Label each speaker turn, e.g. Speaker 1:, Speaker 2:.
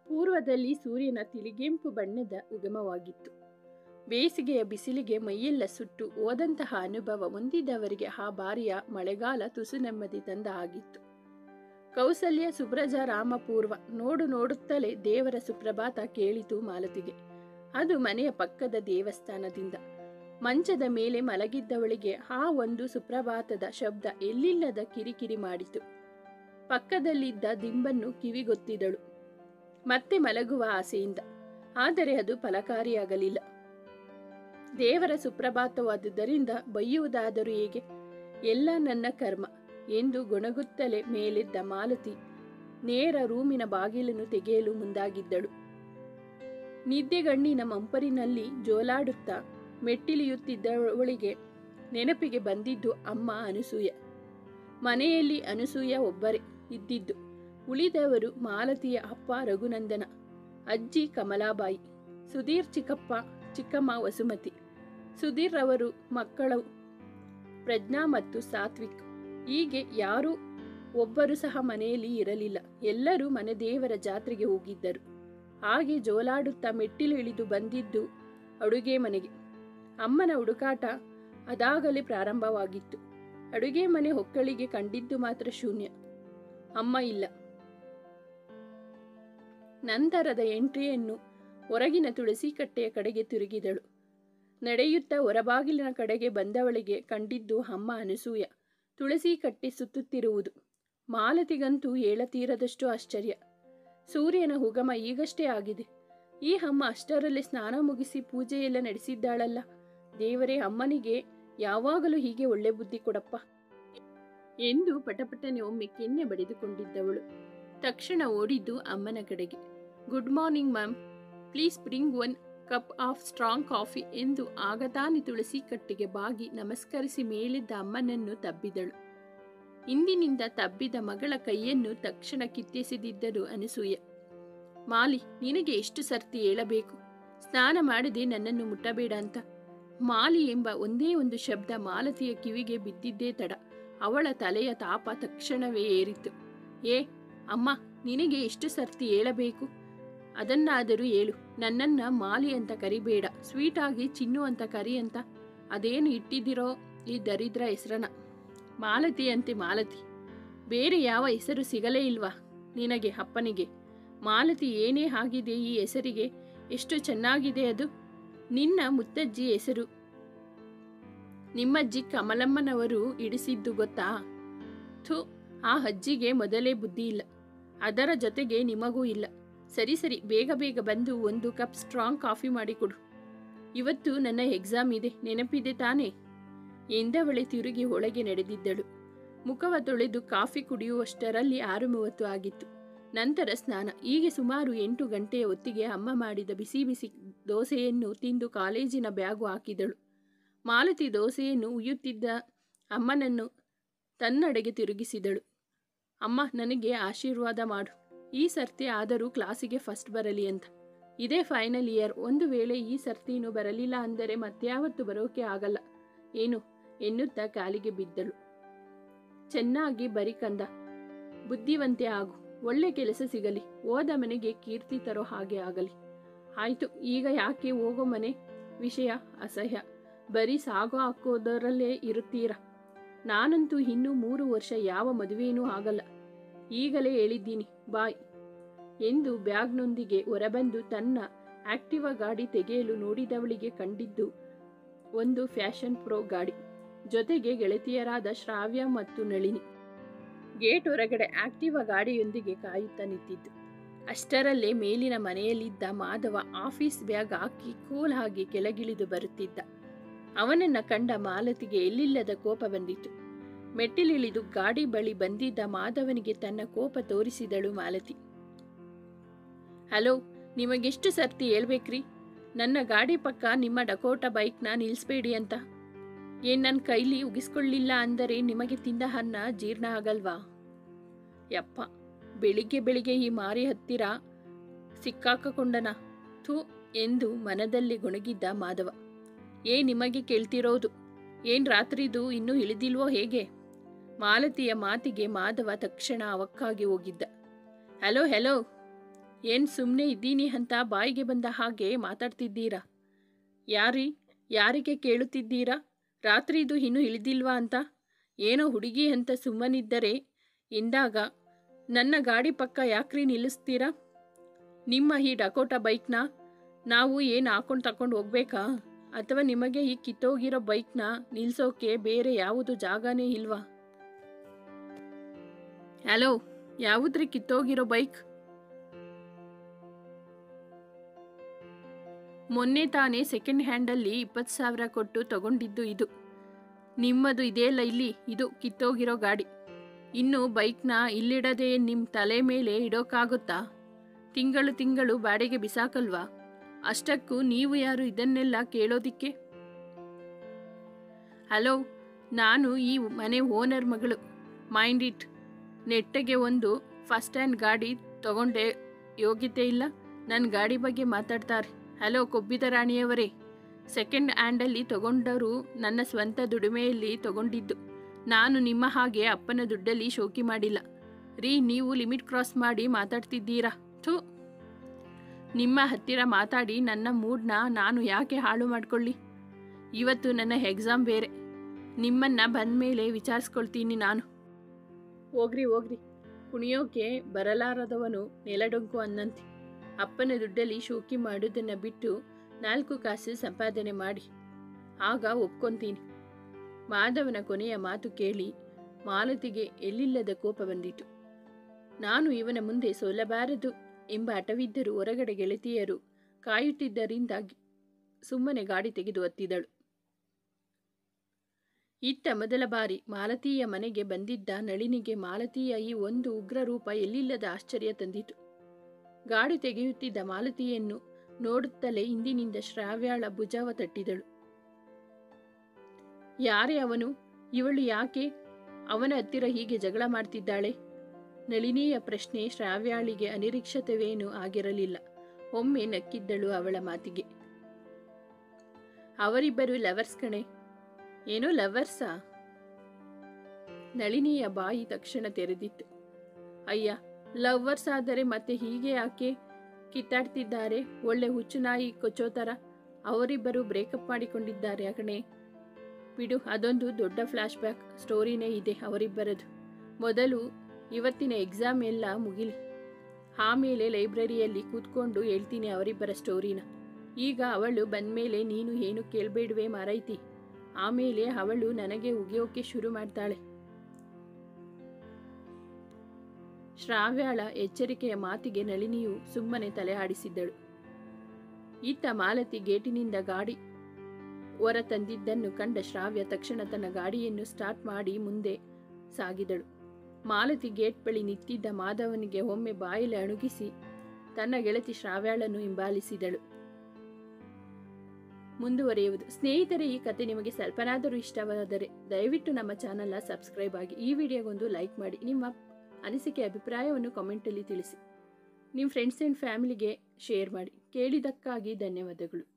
Speaker 1: ಪೂರ್ವದಲ್ಲಿ ಸೂರ್ಯನ ತಿಳಿಗೆಂಪು ಬಣ್ಣದ ಉಗಮವಾಗಿತ್ತು ಬೇಸಿಗೆಯ ಬಿಸಿಲಿಗೆ ಮೈಯೆಲ್ಲ ಸುಟ್ಟು ಹೋದಂತಹ ಅನುಭವ ಹೊಂದಿದವರಿಗೆ ಆ ಬಾರಿಯ ಮಳೆಗಾಲ ತುಸು ನೆಮ್ಮದಿ ತಂದ ಆಗಿತ್ತು ಕೌಸಲ್ಯ ಸುಬ್ರಜ ರಾಮಪೂರ್ವ ನೋಡು ನೋಡುತ್ತಲೇ ದೇವರ ಸುಪ್ರಭಾತ ಕೇಳಿತು ಮಾಲತಿಗೆ ಅದು ಮನೆಯ ಪಕ್ಕದ ದೇವಸ್ಥಾನದಿಂದ ಮಂಚದ ಮೇಲೆ ಮಲಗಿದ್ದವಳಿಗೆ ಆ ಒಂದು ಸುಪ್ರಭಾತದ ಶಬ್ದ ಎಲ್ಲಿಲ್ಲದ ಕಿರಿಕಿರಿ ಮಾಡಿತು ಪಕ್ಕದಲ್ಲಿದ್ದ ದಿಂಬನ್ನು ಕಿವಿಗೊತ್ತಿದಳು ಮತ್ತೆ ಮಲಗುವ ಆಸೆಯಿಂದ ಆದರೆ ಅದು ಫಲಕಾರಿಯಾಗಲಿಲ್ಲ ದೇವರ ಸುಪ್ರಭಾತವಾದುದರಿಂದ ಬೈಯುವುದಾದರೂ ಹೇಗೆ ಎಲ್ಲ ನನ್ನ ಕರ್ಮ ಎಂದು ಗೊಣಗುತ್ತಲೇ ಮೇಲೆದ್ದ ಮಾಲತಿ ನೇರ ರೂಮಿನ ಬಾಗಿಲನ್ನು ತೆಗೆಯಲು ಮುಂದಾಗಿದ್ದಳು ನಿದ್ದೆಗಣ್ಣಿನ ಮಂಪರಿನಲ್ಲಿ ಜೋಲಾಡುತ್ತಾ ಮೆಟ್ಟಿಲಿಯುತ್ತಿದ್ದವಳಿಗೆ ನೆನಪಿಗೆ ಬಂದಿದ್ದು ಅಮ್ಮ ಅನಸೂಯ ಮನೆಯಲ್ಲಿ ಅನಸೂಯ ಒಬ್ಬರೇ ಇದ್ದಿದ್ದು ಉಳಿದವರು ಮಾಲತಿಯ ಅಪ್ಪ ರಘುನಂದನ ಅಜ್ಜಿ ಕಮಲಾಬಾಯಿ ಸುಧೀರ್ ಚಿಕ್ಕಪ್ಪ ಚಿಕ್ಕಮ್ಮ ವಸುಮತಿ ಸುಧೀರ್ ಅವರು ಮಕ್ಕಳು ಪ್ರಜ್ಞಾ ಮತ್ತು ಸಾತ್ವಿಕ್ ಹೀಗೆ ಯಾರೂ ಒಬ್ಬರು ಸಹ ಮನೆಯಲ್ಲಿ ಇರಲಿಲ್ಲ ಎಲ್ಲರೂ ಮನೆ ದೇವರ ಜಾತ್ರೆಗೆ ಹೋಗಿದ್ದರು ಹಾಗೆ ಜೋಲಾಡುತ್ತಾ ಮೆಟ್ಟಿಲು ಇಳಿದು ಬಂದಿದ್ದು ಅಡುಗೆ ಮನೆಗೆ ಅಮ್ಮನ ಹುಡುಕಾಟ ಅದಾಗಲೇ ಪ್ರಾರಂಭವಾಗಿತ್ತು ಅಡುಗೆ ಮನೆ ಹೊಕ್ಕಳಿಗೆ ಕಂಡಿದ್ದು ಮಾತ್ರ ಶೂನ್ಯ ಅಮ್ಮ ಇಲ್ಲ ನಂತರದ ಎಂಟ್ರಿಯನ್ನು ಹೊರಗಿನ ತುಳಸಿ ಕಟ್ಟೆಯ ಕಡೆಗೆ ತಿರುಗಿದಳು ನಡೆಯುತ್ತಾ ಹೊರಬಾಗಿಲಿನ ಕಡೆಗೆ ಬಂದವಳಿಗೆ ಕಂಡಿದ್ದು ಅಮ್ಮ ಅನಸೂಯ ತುಳಸಿ ಕಟ್ಟೆ ಸುತ್ತುತ್ತಿರುವುದು ಮಾಲತಿಗಂತೂ ಏಳತೀರದಷ್ಟು ಆಶ್ಚರ್ಯ ಸೂರ್ಯನ ಹುಗಮ ಈಗಷ್ಟೇ ಆಗಿದೆ ಈ ಅಮ್ಮ ಅಷ್ಟರಲ್ಲೇ ಸ್ನಾನ ಮುಗಿಸಿ ಪೂಜೆಯೆಲ್ಲ ನಡೆಸಿದ್ದಾಳಲ್ಲ ದೇವರೇ ಅಮ್ಮನಿಗೆ ಯಾವಾಗಲೂ ಹೀಗೆ ಒಳ್ಳೆ ಬುದ್ಧಿ ಕೊಡಪ್ಪ ಎಂದು ಪಟಪಟನೆ ಒಮ್ಮೆ ಕೆನ್ನೆ ಬಡಿದುಕೊಂಡಿದ್ದವಳು ತಕ್ಷಣ ಓಡಿದ್ದು ಅಮ್ಮನ ಕಡೆಗೆ good morning ma'am please bring one cup of strong coffee ಎಂದು ಆಗತಾನೆ ತುಳಸಿ ಕಟ್ಟಿಗೆ ಬಾಗಿ ನಮಸ್ಕರಿಸಿ ಮೇಲಿದ್ದ ಅಮ್ಮನನ್ನು ತಬ್ಬಿದಳು ಇಂದಿನಿಂದ ತಬ್ಬಿದ ಮಗಳ ಕೈಯನ್ನು ತಕ್ಷಣ ಕಿತ್ತೆಸೆದಿದ್ದರು ಅನಸೂಯ ಮಾಲಿ ನಿನಗೆ ಎಷ್ಟು ಸರ್ತಿ ಹೇಳಬೇಕು ಸ್ನಾನ ಮಾಡದೆ ನನ್ನನ್ನು ಮುಟ್ಟಬೇಡ ಅಂತ ಮಾಲಿ ಎಂಬ ಒಂದೇ ಒಂದು ಶಬ್ದ ಮಾಲತಿಯ ಕಿವಿಗೆ ಬಿದ್ದಿದ್ದೇ ತಡ ಅವಳ ತಲೆಯ ತಾಪ ತಕ್ಷಣವೇ ಏರಿತು ಏ ಅಮ್ಮ ನಿನಗೆ ಎಷ್ಟು ಸರ್ತಿ ಹೇಳಬೇಕು ಅದನ್ನಾದರೂ ಹೇಳು ನನ್ನನ್ನ ಮಾಲಿ ಅಂತ ಕರಿಬೇಡ ಸ್ವೀಟ್ ಆಗಿ ಚಿನ್ನು ಅಂತ ಕರಿ ಅಂತ ಅದೇನು ಇಟ್ಟಿದ್ದೀರೋ ಈ ದರಿದ್ರ ಹೆಸರನ ಮಾಲತಿಯಂತೆ ಮಾಲತಿ ಬೇರೆ ಯಾವ ಹೆಸರು ಸಿಗಲೇ ಇಲ್ವಾ ನಿನಗೆ ಅಪ್ಪನಿಗೆ ಮಾಲತಿ ಏನೇ ಆಗಿದೆ ಈ ಹೆಸರಿಗೆ ಎಷ್ಟು ಚೆನ್ನಾಗಿದೆ ಅದು ನಿನ್ನ ಮುತ್ತಜ್ಜಿ ಹೆಸರು ನಿಮ್ಮಜ್ಜಿ ಕಮಲಮ್ಮನವರು ಇಡಿಸಿದ್ದು ಗೊತ್ತಾ ಥು ಆ ಅಜ್ಜಿಗೆ ಮೊದಲೇ ಬುದ್ಧಿ ಇಲ್ಲ ಅದರ ಜೊತೆಗೆ ನಿಮಗೂ ಇಲ್ಲ ಸರಿ ಸರಿ ಬೇಗ ಬೇಗ ಬಂದು ಒಂದು ಕಪ್ ಸ್ಟ್ರಾಂಗ್ ಕಾಫಿ ಮಾಡಿಕೊಡು ಇವತ್ತು ನನ್ನ ಎಕ್ಸಾಮ್ ಇದೆ ನೆನಪಿದೆ ತಾನೇ ಎಂದವಳೆ ತಿರುಗಿ ಒಳಗೆ ನಡೆದಿದ್ದಳು ಮುಖವ ತೊಳೆದು ಕಾಫಿ ಕುಡಿಯುವಷ್ಟರಲ್ಲಿ ಆರು ಮೂವತ್ತು ಆಗಿತ್ತು ನಂತರ ಸ್ನಾನ ಹೀಗೆ ಸುಮಾರು ಎಂಟು ಗಂಟೆಯ ಹೊತ್ತಿಗೆ ಅಮ್ಮ ಮಾಡಿದ ಬಿಸಿ ಬಿಸಿ ದೋಸೆಯನ್ನು ತಿಂದು ಕಾಲೇಜಿನ ಬ್ಯಾಗು ಹಾಕಿದಳು ಮಾಲತಿ ದೋಸೆಯನ್ನು ಉಯ್ಯುತ್ತಿದ್ದ ಅಮ್ಮನನ್ನು ತನ್ನಡೆಗೆ ತಿರುಗಿಸಿದಳು ಅಮ್ಮ ನನಗೆ ಆಶೀರ್ವಾದ ಮಾಡು ಈ ಸರ್ತಿ ಆದರೂ ಕ್ಲಾಸಿಗೆ ಫಸ್ಟ್ ಬರಲಿ ಅಂತ ಇದೇ ಫೈನಲ್ ಇಯರ್ ಒಂದು ವೇಳೆ ಈ ಸರ್ತಿನೂ ಬರಲಿಲ್ಲ ಅಂದರೆ ಮತ್ಯಾವತ್ತು ಬರೋಕೆ ಆಗಲ್ಲ ಏನು ಎನ್ನುತ್ತಾ ಕಾಲಿಗೆ ಬಿದ್ದಳು ಚೆನ್ನಾಗಿ ಬರಿ ಕಂದ ಬುದ್ಧಿವಂತೆ ಆಗು ಒಳ್ಳೆ ಕೆಲಸ ಸಿಗಲಿ ಹೋದ ಮನೆಗೆ ಕೀರ್ತಿ ತರೋ ಹಾಗೆ ಆಗಲಿ ಆಯ್ತು ಈಗ ಯಾಕೆ ಹೋಗೋ ಮನೆ ವಿಷಯ ಅಸಹ್ಯ ಬರೀ ಸಾಗೋ ಹಾಕೋದರಲ್ಲೇ ಇರುತ್ತೀರಾ ನಾನಂತೂ ಇನ್ನೂ ಮೂರು ವರ್ಷ ಯಾವ ಮದುವೆಯೂ ಆಗಲ್ಲ ಈಗಲೇ ಹೇಳಿದ್ದೀನಿ ಬಾಯ್ ಎಂದು ಬ್ಯಾಗ್ನೊಂದಿಗೆ ಹೊರಬಂದು ತನ್ನ ಆಕ್ಟಿವಾ ಗಾಡಿ ತೆಗೆಯಲು ನೋಡಿದವಳಿಗೆ ಕಂಡಿದ್ದು ಒಂದು ಫ್ಯಾಷನ್ ಪ್ರೋ ಗಾಡಿ ಜೊತೆಗೆ ಗೆಳತಿಯರಾದ ಶ್ರಾವ್ಯ ಮತ್ತು ನಳಿನಿ ಗೇಟ್ ಹೊರಗಡೆ ಆಕ್ಟಿವಾ ಗಾಡಿಯೊಂದಿಗೆ ಕಾಯುತ್ತಾ ನಿಂತಿದ್ದು ಅಷ್ಟರಲ್ಲೇ ಮೇಲಿನ ಮನೆಯಲ್ಲಿದ್ದ ಮಾಧವ ಆಫೀಸ್ ಬ್ಯಾಗ್ ಹಾಕಿ ಕೂಲ್ ಆಗಿ ಕೆಳಗಿಳಿದು ಬರುತ್ತಿದ್ದ ಅವನನ್ನ ಕಂಡ ಮಾಲತಿಗೆ ಎಲ್ಲಿಲ್ಲದ ಕೋಪ ಬಂದಿತು ಮೆಟ್ಟಿಲಿಳಿದು ಗಾಡಿ ಬಳಿ ಬಂದಿದ್ದ ಮಾಧವನಿಗೆ ತನ್ನ ಕೋಪ ತೋರಿಸಿದಳು ಮಾಲತಿ ಹಲೋ ನಿಮಗೆಷ್ಟು ಸರ್ತಿ ಹೇಳ್ಬೇಕ್ರಿ ನನ್ನ ಗಾಡಿ ಪಕ್ಕ ನಿಮ್ಮ ಡಕೋಟ ಬೈಕ್ನ ನಿಲ್ಲಿಸ್ಬೇಡಿ ಅಂತ ಏನ್ ನನ್ನ ಕೈಲಿ ಉಗಿಸ್ಕೊಳ್ಳಿಲ್ಲ ಅಂದರೆ ನಿಮಗೆ ತಿಂದ ಅನ್ನ ಜೀರ್ಣ ಆಗಲ್ವಾ ಯಪ್ಪ ಬೆಳಿಗ್ಗೆ ಬೆಳಿಗ್ಗೆ ಈ ಮಾರಿ ಹತ್ತಿರ ಸಿಕ್ಕಾಕೊಂಡನ ಥೂ ಎಂದು ಮನದಲ್ಲಿ ಗೊಣಗಿದ್ದ ಮಾಧವ ಏ ನಿಮಗೆ ಕೇಳ್ತಿರೋದು ಏನ್ ರಾತ್ರಿದು ಇನ್ನೂ ಇಳಿದಿಲ್ವೋ ಹೇಗೆ ಮಾಲತಿಯ ಮಾತಿಗೆ ಮಾಧವ ತಕ್ಷಣ ಅವಕ್ಕಾಗಿ ಹೋಗಿದ್ದ ಹಲೋ ಹೆಲೋ ಏನು ಸುಮ್ಮನೆ ಇದ್ದೀನಿ ಅಂತ ಬಾಯಿಗೆ ಬಂದ ಹಾಗೆ ಮಾತಾಡ್ತಿದ್ದೀರಾ ಯಾರಿ ಯಾರಿಗೆ ಕೇಳುತ್ತಿದ್ದೀರಾ ರಾತ್ರಿದು ಇನ್ನೂ ಇಳಿದಿಲ್ವಾ ಅಂತ ಏನೋ ಹುಡುಗಿ ಅಂತ ಸುಮ್ಮನಿದ್ದರೆ ಎಂದಾಗ ನನ್ನ ಗಾಡಿ ಪಕ್ಕ ಯಾಕ್ರಿ ನಿಲ್ಲಿಸ್ತೀರಾ ನಿಮ್ಮ ಈ ಡಕೋಟಾ ಬೈಕ್ನ ನಾವು ಏನು ಹಾಕೊಂಡು ತಕೊಂಡು ಹೋಗ್ಬೇಕಾ ಅಥವಾ ನಿಮಗೆ ಈ ಕಿತ್ತೋಗಿರೋ ಬೈಕ್ನ ನಿಲ್ಸೋಕೆ ಬೇರೆ ಯಾವುದು ಜಾಗನೇ ಇಲ್ವಾ ಹಲೋ ಯಾವುದ್ರಿ ಕಿತ್ತೋಗಿರೋ ಬೈಕ್ ಮೊನ್ನೆ ತಾನೇ ಸೆಕೆಂಡ್ ಹ್ಯಾಂಡಲ್ಲಿ ಇಪ್ಪತ್ತು ಸಾವಿರ ಕೊಟ್ಟು ತಗೊಂಡಿದ್ದು ಇದು ನಿಮ್ಮದು ಇದೆಯಲ್ಲ ಇಲ್ಲಿ ಇದು ಕಿತ್ತೋಗಿರೋ ಗಾಡಿ ಇನ್ನು ಬೈಕ್ನ ಇಲ್ಲಿಡದೆ ನಿಮ್ಮ ತಲೆ ಮೇಲೆ ಇಡೋಕ್ಕಾಗುತ್ತಾ ತಿಂಗಳು ತಿಂಗಳು ಬಾಡಿಗೆ ಬಿಸಾಕಲ್ವಾ ಅಷ್ಟಕ್ಕೂ ನೀವು ಯಾರು ಇದನ್ನೆಲ್ಲ ಕೇಳೋದಿಕ್ಕೆ ಹಲೋ ನಾನು ಈ ಮನೆ ಓನರ್ ಮಗಳು ಮೈಂಡ್ ಇಟ್ ನೆಟ್ಟಗೆ ಒಂದು ಫಸ್ಟ್ ಹ್ಯಾಂಡ್ ಗಾಡಿ ತಗೊಂಡೆ ಯೋಗ್ಯತೆ ಇಲ್ಲ ನನ್ನ ಗಾಡಿ ಬಗ್ಗೆ ಮಾತಾಡ್ತಾರೆ ಹಲೋ ಕೊಬ್ಬಿದ ರಾಣಿಯವರೇ ಸೆಕೆಂಡ್ ಹ್ಯಾಂಡಲ್ಲಿ ತಗೊಂಡವರು ನನ್ನ ಸ್ವಂತ ದುಡಿಮೆಯಲ್ಲಿ ತಗೊಂಡಿದ್ದು ನಾನು ನಿಮ್ಮ ಹಾಗೆ ಅಪ್ಪನ ದುಡ್ಡಲ್ಲಿ ಶೋಕಿ ಮಾಡಿಲ್ಲ ರೀ ನೀವು ಲಿಮಿಟ್ ಕ್ರಾಸ್ ಮಾಡಿ ಮಾತಾಡ್ತಿದ್ದೀರಾ ಥೂ ನಿಮ್ಮ ಹತ್ತಿರ ಮಾತಾಡಿ ನನ್ನ ಮೂಡ್ನ ನಾನು ಯಾಕೆ ಹಾಳು ಮಾಡ್ಕೊಳ್ಳಿ ಇವತ್ತು ನನ್ನ ಎಕ್ಸಾಮ್ ಬೇರೆ ನಿಮ್ಮನ್ನ ಬಂದಮೇಲೆ ವಿಚಾರಿಸ್ಕೊಳ್ತೀನಿ ನಾನು ಹೋಗ್ರಿ ಹೋಗ್ರಿ ಕುಣಿಯೋಕೆ ಬರಲಾರದವನು ನೆಲಡೊಂಕು ಅನ್ನಂತೆ ಅಪ್ಪನ ದುಡ್ಡಲ್ಲಿ ಶೋಕಿ ಮಾಡೋದನ್ನು ಬಿಟ್ಟು ನಾಲ್ಕು ಕಾಸು ಸಂಪಾದನೆ ಮಾಡಿ ಆಗ ಒಪ್ಕೊಂತೀನಿ ಮಾಧವನ ಕೊನೆಯ ಮಾತು ಕೇಳಿ ಮಾಲತಿಗೆ ಎಲ್ಲಿಲ್ಲದ ಕೋಪ ಬಂದಿತು ನಾನು ಇವನ ಮುಂದೆ ಸೋಲಬಾರದು ಎಂಬ ಹಠವಿದ್ದರೂ ಹೊರಗಡೆ ಗೆಳತಿಯರು ಕಾಯುತ್ತಿದ್ದರಿಂದಾಗಿ ಸುಮ್ಮನೆ ಗಾಡಿ ತೆಗೆದು ಒತ್ತಿದಳು ಇತ್ತ ಮೊದಲ ಬಾರಿ ಮಾಲತಿಯ ಮನೆಗೆ ಬಂದಿದ್ದ ನಳಿನಿಗೆ ಮಾಲತಿಯ ಈ ಒಂದು ಉಗ್ರ ರೂಪ ಎಲ್ಲಿಲ್ಲದ ಆಶ್ಚರ್ಯ ತಂದಿತು ಗಾಡಿ ತೆಗೆಯುತ್ತಿದ್ದ ಮಾಲತಿಯನ್ನು ನೋಡುತ್ತಲೇ ಹಿಂದಿನಿಂದ ಶ್ರಾವ್ಯಾಳ ಭುಜವ ತಟ್ಟಿದಳು ಯಾರೇ ಅವನು ಇವಳು ಯಾಕೆ ಅವನ ಹತ್ತಿರ ಹೀಗೆ ಜಗಳ ಮಾಡ್ತಿದ್ದಾಳೆ ನಳಿನಿಯ ಪ್ರಶ್ನೆ ಶ್ರಾವ್ಯಾಳಿಗೆ ಅನಿರೀಕ್ಷಿತವೇನೂ ಆಗಿರಲಿಲ್ಲ ಒಮ್ಮೆ ನಕ್ಕಿದ್ದಳು ಅವಳ ಮಾತಿಗೆ ಅವರಿಬ್ಬರು ಲವರ್ಸ್ ಕಣೆ ಏನೋ ಲವರ್ಸಾ ನಳಿನಿಯ ಬಾಯಿ ತಕ್ಷಣ ತೆರೆದಿತ್ತು ಅಯ್ಯ ಲವ್ವರ್ಸ್ ಆದರೆ ಮತ್ತೆ ಹೀಗೆ ಯಾಕೆ ಕಿತ್ತಾಡ್ತಿದ್ದಾರೆ ಒಳ್ಳೆ ಹುಚ್ಚುನಾಯಿ ಕೊಚ್ಚೋ ಥರ ಅವರಿಬ್ಬರು ಬ್ರೇಕಪ್ ಮಾಡಿಕೊಂಡಿದ್ದಾರೆ ಕಣೆ ಬಿಡು ಅದೊಂದು ದೊಡ್ಡ ಫ್ಲ್ಯಾಶ್ ಬ್ಯಾಕ್ ಸ್ಟೋರಿನೇ ಇದೆ ಅವರಿಬ್ಬರದು ಮೊದಲು ಇವತ್ತಿನ ಎಕ್ಸಾಮ್ ಎಲ್ಲ ಮುಗಿಲಿ ಆಮೇಲೆ ಲೈಬ್ರರಿಯಲ್ಲಿ ಕೂತ್ಕೊಂಡು ಹೇಳ್ತೀನಿ ಅವರಿಬ್ಬರ ಸ್ಟೋರಿನ ಈಗ ಅವಳು ಬಂದಮೇಲೆ ನೀನು ಏನು ಕೇಳಬೇಡುವೆ ಮಾರೈತಿ ಆಮೇಲೆ ಅವಳು ನನಗೆ ಉಗಿಯೋಕೆ ಶುರು ಮಾಡ್ತಾಳೆ ಶ್ರಾವ್ಯಾಳ ಎಚ್ಚರಿಕೆಯ ಮಾತಿಗೆ ನಳಿನಿಯು ಸುಮ್ಮನೆ ತಲೆ ಆಡಿಸಿದ್ದಳು ಇತ್ತ ಮಾಲತಿ ಗೇಟಿನಿಂದ ಗಾಡಿ ಹೊರ ತಂದಿದ್ದನ್ನು ಕಂಡ ಶ್ರಾವ್ಯ ತಕ್ಷಣ ತನ್ನ ಗಾಡಿಯನ್ನು ಸ್ಟಾರ್ಟ್ ಮಾಡಿ ಮುಂದೆ ಸಾಗಿದಳು ಮಾಲತಿ ಗೇಟ್ ಬಳಿ ನಿಂತಿದ್ದ ಮಾಧವನಿಗೆ ಒಮ್ಮೆ ಬಾಯಲ್ಲಿ ಅಣುಗಿಸಿ ತನ್ನ ಗೆಳತಿ ಶ್ರಾವ್ಯಾಳನ್ನು ಹಿಂಬಾಲಿಸಿದಳು ಮುಂದುವರಿಯುವುದು ಸ್ನೇಹಿತರೆ ಈ ಕತೆ ನಿಮಗೆ ಸ್ವಲ್ಪನಾದರೂ ಇಷ್ಟವಾದರೆ ದಯವಿಟ್ಟು ನಮ್ಮ ಚಾನಲ್ನ ಸಬ್ಸ್ಕ್ರೈಬ್ ಆಗಿ ಈ ವಿಡಿಯೋಗೊಂದು ಲೈಕ್ ಮಾಡಿ ನಿಮ್ಮ ಅನಿಸಿಕೆ ಅಭಿಪ್ರಾಯವನ್ನು ಕಾಮೆಂಟಲ್ಲಿ ತಿಳಿಸಿ ನಿಮ್ಮ ಫ್ರೆಂಡ್ಸ್ ಆ್ಯಂಡ್ ಫ್ಯಾಮಿಲಿಗೆ ಶೇರ್ ಮಾಡಿ ಕೇಳಿದ್ದಕ್ಕಾಗಿ ಧನ್ಯವಾದಗಳು